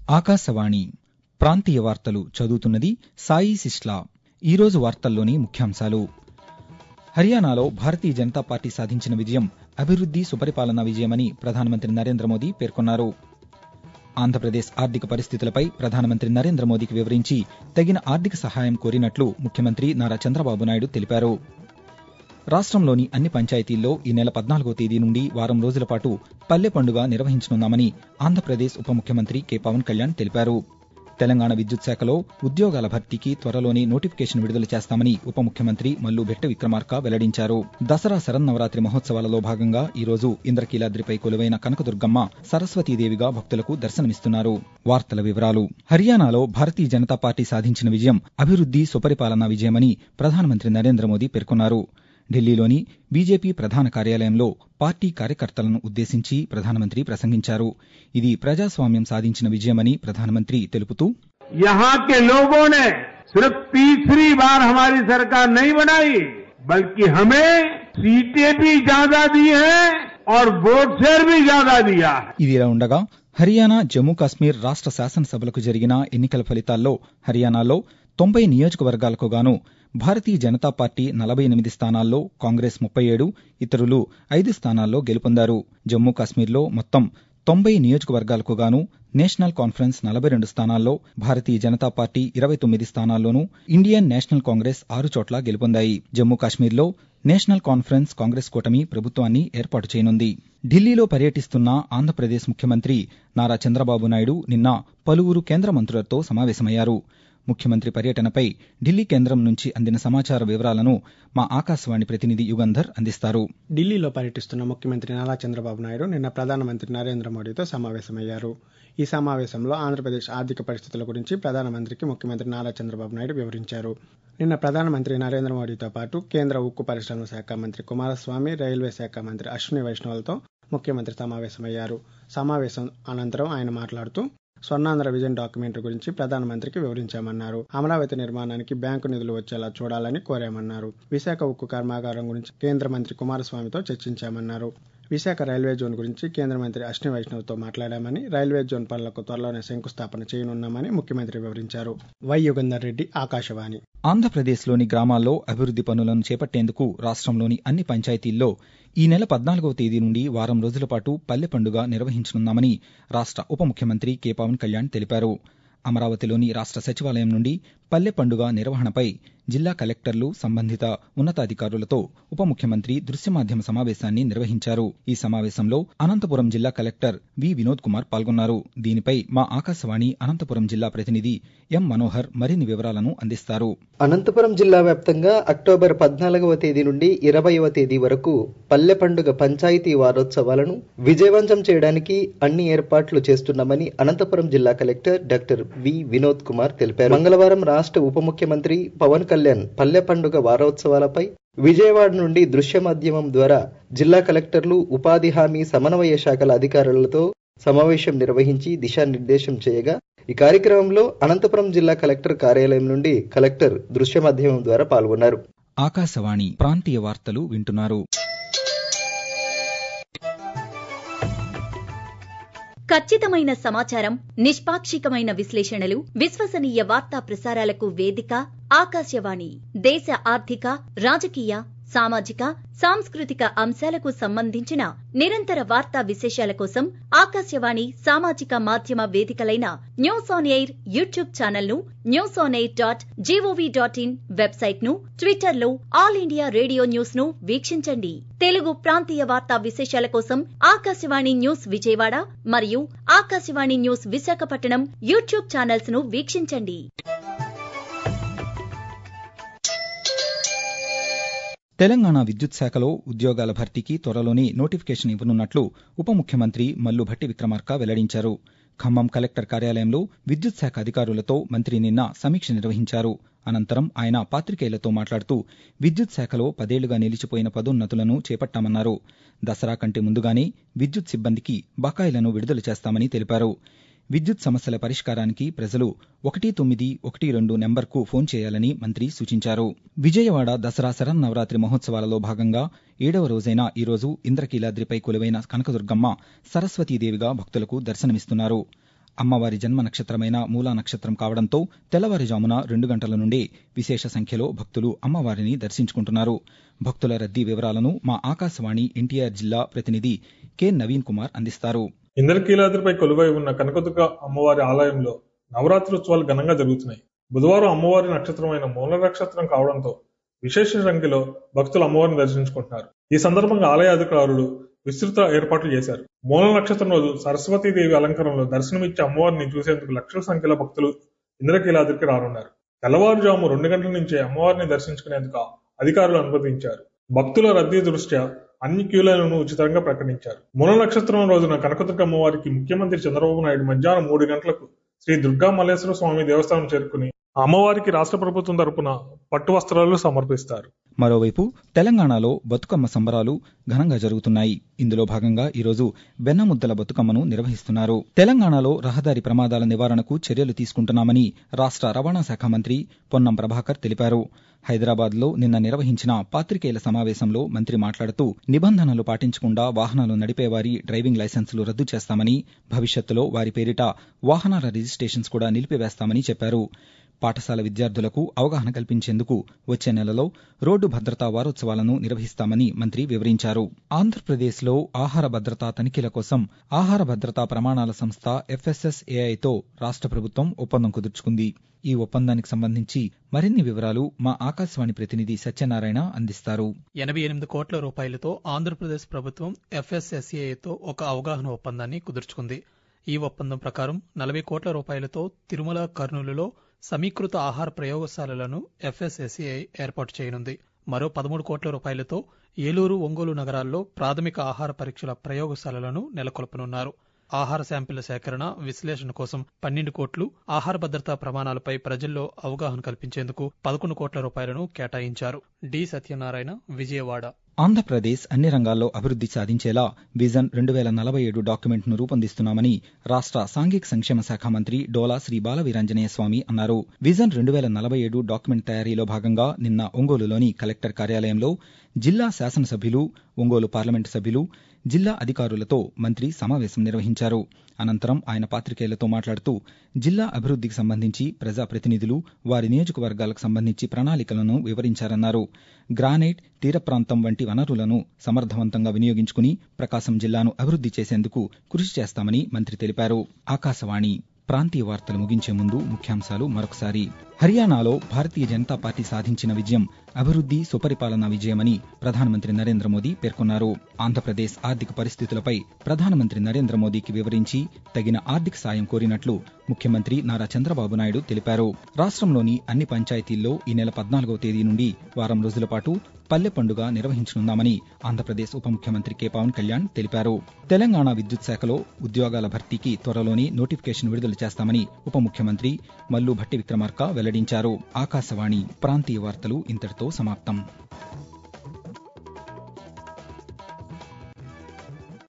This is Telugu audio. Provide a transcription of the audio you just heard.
ఆకాశవాణి ప్రాంతీయ వార్తలు చదువుతున్నది సాయి సిస్లా ఈరోజు వార్తల్లోని ముఖ్యాంశాలు హర్యానాలో భారతీయ జనతా పార్టీ సాధించిన విజయం అభివృద్ది సుపరిపాలన విజయమని ప్రధానమంత్రి నరేంద్ర మోదీ పేర్కొన్నారు ఆంధ్రప్రదేశ్ ఆర్థిక పరిస్థితులపై ప్రధానమంత్రి నరేంద్ర మోదీకి వివరించి తగిన ఆర్థిక సహాయం కోరినట్లు ముఖ్యమంత్రి నారా చంద్రబాబు నాయుడు తెలిపారు రాష్టంలోని అన్ని పంచాయతీల్లో ఈ నెల పద్నాలుగో తేదీ నుండి వారం రోజుల పాటు పల్లె పండుగ నిర్వహించనున్నామని ఆంధ్రప్రదేశ్ ఉప ముఖ్యమంత్రి కె పవన్ కళ్యాణ్ తెలిపారు తెలంగాణ విద్యుత్ శాఖలో ఉద్యోగాల భర్తీకి త్వరలోనే నోటిఫికేషన్ విడుదల చేస్తామని ఉప ముఖ్యమంత్రి మల్లు భెట్ట విక్రమార్క వెల్లడించారు దసరా శరన్నవరాత్రి మహోత్సవాలలో భాగంగా ఈ రోజు ఇంద్రకీలాద్రిపై కొలువైన కనకదుర్గమ్మ సరస్వతీదేవిగా భక్తులకు దర్శనమిస్తున్నారు వార్తల వివరాలు హర్యానాలో భారతీయ జనతా పార్టీ సాధించిన విజయం అభివృద్ది సుపరిపాలన విజయమని ప్రధానమంత్రి నరేంద్ర మోదీ పేర్కొన్నారు ఢిల్లీలోని బీజేపీ ప్రధాన కార్యాలయంలో పార్టీ కార్యకర్తలను ఉద్దేశించి ప్రధానమంత్రి ప్రసంగించారు ఇది ప్రజాస్వామ్యం సాధించిన విజయమని ప్రధానమంత్రి తెలుపుతూ यहां के लोगों ने सिर्फ तीसरी बार हमारी सरकार नहीं बनाई बल्कि हमें सीटें भी ज्यादा दी हैं और वोट शेयर भी ज्यादा दिया है ఇదిలా ఉండగా హర్యానా జమ్మూ కాశ్మీర్ రాష్ట్ర శాసనసభలకు జరిగిన ఎన్నికల ఫలితాల్లో హర్యానాలో తొంభై నియోజకవర్గాలకు గాను భారతీయ జనతా పార్టీ నలభై ఎనిమిది స్థానాల్లో కాంగ్రెస్ ముప్పై ఏడు ఇతరులు ఐదు స్థానాల్లో గెలుపొందారు జమ్మూ కాశ్మీర్లో మొత్తం తొంభై నియోజకవర్గాలకు గాను నేషనల్ కాన్ఫరెన్స్ నలభై రెండు స్థానాల్లో భారతీయ జనతా పార్టీ ఇరవై తొమ్మిది స్థానాల్లోనూ ఇండియన్ నేషనల్ కాంగ్రెస్ ఆరు చోట్ల గెలుపొందాయి జమ్మూ కాశ్మీర్లో నేషనల్ కాన్ఫరెన్స్ కాంగ్రెస్ కూటమి ప్రభుత్వాన్ని ఏర్పాటు చేయనుంది ఢిల్లీలో పర్యటిస్తున్న ఆంధ్రప్రదేశ్ ముఖ్యమంత్రి నారా చంద్రబాబు నాయుడు నిన్న పలువురు కేంద్ర మంత్రులతో సమావేశమయ్యారు ముఖ్యమంత్రి పర్యటనపై ఢిల్లీ కేంద్రం నుంచి అందిన సమాచార వివరాలను మా ఆకాశవాణి ప్రతినిధి యుగంధర్ అందిస్తారు ఢిల్లీలో పర్యటిస్తున్న ముఖ్యమంత్రి నారా చంద్రబాబు నాయుడు నిన్న ప్రధానమంత్రి నరేంద్ర మోడీతో సమావేశమయ్యారు ఈ సమావేశంలో ఆంధ్రప్రదేశ్ ఆర్థిక పరిస్థితుల గురించి ప్రధానమంత్రికి ముఖ్యమంత్రి నారా చంద్రబాబు నాయుడు వివరించారు నిన్న ప్రధానమంత్రి నరేంద్ర మోడీతో పాటు కేంద్ర ఉక్కు పరిశ్రమల శాఖ మంత్రి కుమారస్వామి రైల్వే శాఖ మంత్రి అశ్విని వైష్ణవులతో ముఖ్యమంత్రి సమావేశమయ్యారు సమావేశం అనంతరం ఆయన మాట్లాడుతూ స్వర్ణాంధ్ర విజన్ డాక్యుమెంటరీ గురించి ప్రధానమంత్రికి వివరించామన్నారు అమరావతి నిర్మాణానికి బ్యాంకు నిధులు వచ్చేలా చూడాలని కోరామన్నారు విశాఖ ఉక్కు కర్మాగారం గురించి కేంద్ర మంత్రి కుమారస్వామితో చర్చించామన్నారు విశాఖ రైల్వే జోన్ గురించి కేంద్ర మంత్రి అశ్విని వైష్ణవ్తో మాట్లాడామని రైల్వే జోన్ పనులకు త్వరలోనే శంకుస్థాపన చేయనున్నామని ముఖ్యమంత్రి వివరించారు వై యుగంధర్ రెడ్డి ఆకాశవాణి ఆంధ్రప్రదేశ్లోని గ్రామాల్లో అభివృద్ది పనులను చేపట్టేందుకు రాష్ట్రంలోని అన్ని పంచాయతీల్లో ఈ నెల పద్నాలుగవ తేదీ నుండి వారం రోజుల పాటు పల్లె పండుగ నిర్వహించనున్నామని రాష్ట్ర ఉప ముఖ్యమంత్రి కె పవన్ కళ్యాణ్ తెలిపారు అమరావతిలోని రాష్ట్ర సచివాలయం నుండి పల్లె పండుగ నిర్వహణపై జిల్లా కలెక్టర్లు సంబంధిత ఉన్నతాధికారులతో ఉప ముఖ్యమంత్రి దృశ్య మాధ్యమ సమావేశాన్ని నిర్వహించారు ఈ సమావేశంలో అనంతపురం జిల్లా కలెక్టర్ వి వినోద్ కుమార్ పాల్గొన్నారు దీనిపై మా ఆకాశవాణి అనంతపురం జిల్లా ప్రతినిధి ఎం మనోహర్ మరిన్ని వివరాలను అందిస్తారు అనంతపురం జిల్లా వ్యాప్తంగా అక్టోబర్ పద్నాలుగవ తేదీ నుండి ఇరవైవ తేదీ వరకు పల్లె పండుగ పంచాయతీ వారోత్సవాలను విజయవంతం చేయడానికి అన్ని ఏర్పాట్లు చేస్తున్నామని అనంతపురం జిల్లా collector doctor V Vinod Kumar తెలిపారు మంగళవారం రాష్ట్ర ఉప ముఖ్యమంత్రి పవన్ కళ్యాణ్ పల్లె పండుగ వారోత్సవాలపై విజయవాడ నుండి దృశ్య మాధ్యమం ద్వారా జిల్లా కలెక్టర్లు ఉపాధి హామీ సమన్వయ శాఖల అధికారులతో సమావేశం నిర్వహించి దిశానిర్దేశం చేయగా ఈ కార్యక్రమంలో అనంతపురం జిల్లా కలెక్టర్ కార్యాలయం నుండి కలెక్టర్ దృశ్య మాధ్యమం ద్వారా పాల్గొన్నారు ఆకాశవాణి ప్రాంతీయ వార్తలు వింటున్నారు ఖచ్చితమైన సమాచారం నిష్పాక్షికమైన విశ్లేషణలు విశ్వసనీయ వార్తా ప్రసారాలకు వేదిక ఆకాశవాణి దేశ ఆర్థిక రాజకీయ సామాజిక సాంస్కృతిక అంశాలకు సంబంధించిన నిరంతర వార్తా విశేషాల కోసం ఆకాశవాణి సామాజిక మాధ్యమ వేదికలైన news on air YouTube channel ను news on air dot gov dot in website ను ట్విట్టర్ లో ఆల్ ఇండియా రేడియో న్యూస్ ను వీక్షించండి తెలుగు ప్రాంతీయ వార్తా విశేషాల కోసం ఆకాశవాణి న్యూస్ విజయవాడ మరియు Akashvani news Visakhapatnam YouTube channels ను వీక్షించండి తెలంగాణ విద్యుత్ శాఖలో ఉద్యోగాల భర్తీకి త్వరలోనే నోటిఫికేషన్ ఇవ్వనున్నట్లు ఉప ముఖ్యమంత్రి మల్లు భట్టి విక్రమార్క వెల్లడించారు ఖమ్మం కలెక్టర్ కార్యాలయంలో విద్యుత్ శాఖ అధికారులతో మంత్రి నిన్న సమీక్ష నిర్వహించారు అనంతరం ఆయన పాతికేయులతో మాట్లాడుతూ విద్యుత్ శాఖలో పదేళ్లుగా నిలిచిపోయిన పదోన్నతులను చేపట్టామన్నారు దసరా కంటే ముందుగానే విద్యుత్ సిబ్బందికి బకాయిలను విడుదల చేస్తామని తెలిపారు విద్యుత్ సమస్యల పరిష్కారానికి ప్రజలు ఒకటి తొమ్మిది ఒకటి రెండు నెంబర్కు ఫోన్ చేయాలని మంత్రి సూచించారు విజయవాడ దసరా శరన్నవరాత్రి మహోత్సవాలలో భాగంగా ఏడవ రోజైన ఈ రోజు ఇంద్రకీలాద్రిపై కొలువైన కనకదుర్గమ్మ సరస్వతీదేవిగా భక్తులకు దర్శనమిస్తున్నారు అమ్మవారి జన్మ నక్షత్రమైన మూలా నక్షత్రం కావడంతో తెల్లవారుజామున రెండు గంటల నుండే విశేష సంఖ్యలో భక్తులు అమ్మవారిని దర్శించుకుంటున్నారు భక్తుల రద్దీ వివరాలను మా ఆకాశవాణి ఎన్టీఆర్ జిల్లా ప్రతినిధి కె నవీన్ కుమార్ అందిస్తారు ఇంద్రకీలాద్రిపై కొలువై ఉన్న కనకదుర్గ అమ్మవారి ఆలయంలో నవరాత్రోత్సవాలు ఘనంగా జరుగుతున్నాయి బుధవారం అమ్మవారి నక్షత్రమైన మూల నక్షత్రం కావడంతో విశేష సంఖ్యలో భక్తులు అమ్మవారిని దర్శించుకుంటున్నారు ఈ సందర్భంగా ఆలయ అధికారులు విస్తృత ఏర్పాట్లు చేశారు మూల నక్షత్రం రోజు సరస్వతీదేవి అలంకరణలో దర్శనమిచ్చే అమ్మవారిని చూసేందుకు లక్షల సంఖ్యలో భక్తులు ఇంద్రకీలాద్రికి రానున్నారు తెల్లవారుజాము రెండు గంటల నుంచే అమ్మవారిని దర్శించుకునేందుకు అధికారులు అనుమతించారు భక్తుల రద్దీ దృష్ట్యా అన్ని క్యూలైన్లను ఉచితంగా ప్రకటించారు మూల నక్షత్రం రోజున కనకదుర్గ అమ్మవారికి ముఖ్యమంత్రి చంద్రబాబు నాయుడు మధ్యాహ్నం మూడు గంటలకు శ్రీ దుర్గా మల్లేశ్వర స్వామి దేవస్థానం చేరుకుని అమ్మవారికి రాష్ట్ర ప్రభుత్వం తరపున పట్టు వస్త్రాలు సమర్పిస్తారు మరోవైపు తెలంగాణలో బతుకమ్మ సంబరాలు ఘనంగా జరుగుతున్నాయి ఇందులో భాగంగా ఈరోజు వెన్నముద్దల బతుకమ్మను నిర్వహిస్తున్నారు తెలంగాణలో రహదారి ప్రమాదాల నివారణకు చర్యలు తీసుకుంటున్నామని రాష్ట్ర రవాణా శాఖ మంత్రి పొన్నం ప్రభాకర్ తెలిపారు హైదరాబాద్లో నిన్న నిర్వహించిన పాత్రికేయుల సమావేశంలో మంత్రి మాట్లాడుతూ నిబంధనలు పాటించకుండా వాహనాలు నడిపేవారి డ్రైవింగ్ లైసెన్సులు రద్దు చేస్తామని భవిష్యత్తులో వారి పేరిట వాహనాల రిజిస్ట్రేషన్స్ కూడా నిలిపివేస్తామని చెప్పారు పాఠశాల విద్యార్థులకు అవగాహన కల్పించేందుకు వచ్చే నెలలో రోడ్డు భద్రతా వారోత్సవాలను నిర్వహిస్తామని మంత్రి వివరించారు ఆంధ్రప్రదేశ్లో ఆహార భద్రతా తనిఖీల కోసం ఆహార భద్రతా ప్రమాణాల సంస్థ ఎఫ్ఎస్ఎస్ఏఐతో రాష్ట్ర ప్రభుత్వం ఒప్పందం కుదుర్చుకుంది ఈ ఒప్పందానికి సంబంధించి మరిన్ని వివరాలు మా ఆకాశవాణి ప్రతినిధి సత్యనారాయణ అందిస్తారు ఎనభై ఎనిమిది కోట్ల రూపాయలతో ఆంధ్రప్రదేశ్ ప్రభుత్వం ఎఫ్ఎస్ఎస్ఏతో ఒక అవగాహన ఒప్పందాన్ని కుదుర్చుకుంది ఈ ఒప్పందం ప్రకారం నలభై కోట్ల రూపాయలతో తిరుమల కర్నూలులో సమీకృత ఆహార ప్రయోగశాలలను ఎఫ్ఎస్ఎస్ఏఐ ఏర్పాటు చేయనుంది మరో పదమూడు కోట్ల రూపాయలతో ఏలూరు ఒంగోలు నగరాల్లో ప్రాథమిక ఆహార పరీక్షల ప్రయోగశాలలను నెలకొల్పనున్నారు ఆహార శాంపిళ్ల సేకరణ విశ్లేషణ కోసం పన్నెండు కోట్లు ఆహార భద్రతా ప్రమాణాలపై ప్రజల్లో అవగాహన కల్పించేందుకు పదకొండు కోట్ల రూపాయలను కేటాయించారు డి సత్యనారాయణ విజయవాడ ఆంధ్రప్రదేశ్ అన్ని రంగాల్లో అభివృద్ది సాధించేలా విజన్ రెండు వేల నలభై ఏడు డాక్యుమెంట్ను రూపొందిస్తున్నామని రాష్ట్ర సాంఘిక సంక్షేమ శాఖ మంత్రి డోలా శ్రీ బాలవీరాంజనేయ స్వామి అన్నారు విజన్ రెండు వేల నలభై ఏడు డాక్యుమెంట్ తయారీలో భాగంగా నిన్న ఒంగోలులోని కలెక్టర్ కార్యాలయంలో జిల్లా శాసనసభ్యులు ఒంగోలు పార్లమెంటు సభ్యులు జిల్లా అధికారులతో మంత్రి సమావేశం నిర్వహించారు అనంతరం ఆయన పాత్రికేయులతో మాట్లాడుతూ జిల్లా అభివృద్దికి సంబంధించి ప్రజాప్రతినిధులు వారి నియోజకవర్గాలకు సంబంధించి ప్రణాళికలను వివరించారన్నారు గ్రానైట్ తీర ప్రాంతం వంటి వనరులను సమర్థవంతంగా వినియోగించుకుని ప్రకాశం జిల్లాను అభివృద్ది చేసేందుకు కృషి చేస్తామని మంత్రి తెలిపారు ఆకాశవాణి ప్రాంతీయ వార్తలు ముగించే ముందు ముఖ్యాంశాలు మరొకసారి హర్యానాలో భారతీయ జనతా పార్టీ సాధించిన విజయం అభివృద్ది సుపరిపాలన విజయమని ప్రధానమంత్రి నరేంద్ర మోదీ పేర్కొన్నారు ఆంధ్రప్రదేశ్ ఆర్థిక పరిస్థితులపై ప్రధానమంత్రి నరేంద్ర మోదీకి వివరించి తగిన ఆర్థిక సాయం కోరినట్లు ముఖ్యమంత్రి నారా చంద్రబాబు నాయుడు తెలిపారు రాష్ట్రంలోని అన్ని పంచాయతీల్లో ఈ నెల పద్నాలుగవ తేదీ నుండి వారం రోజుల పాటు పల్లె పండుగ నిర్వహించనున్నామని ఆంధ్రప్రదేశ్ ఉప ముఖ్యమంత్రి కె పవన్ కళ్యాణ్ తెలిపారు తెలంగాణ విద్యుత్ శాఖలో ఉద్యోగాల భర్తీకి త్వరలోనే నోటిఫికేషన్ విడుదల చేస్తామని ఉప ముఖ్యమంత్రి మల్లు భట్టి విక్రమార్క వెల్లడించారు ఆకాశవాణి ప్రాంతీయ వార్తలు ఇంతటితో సమాప్తం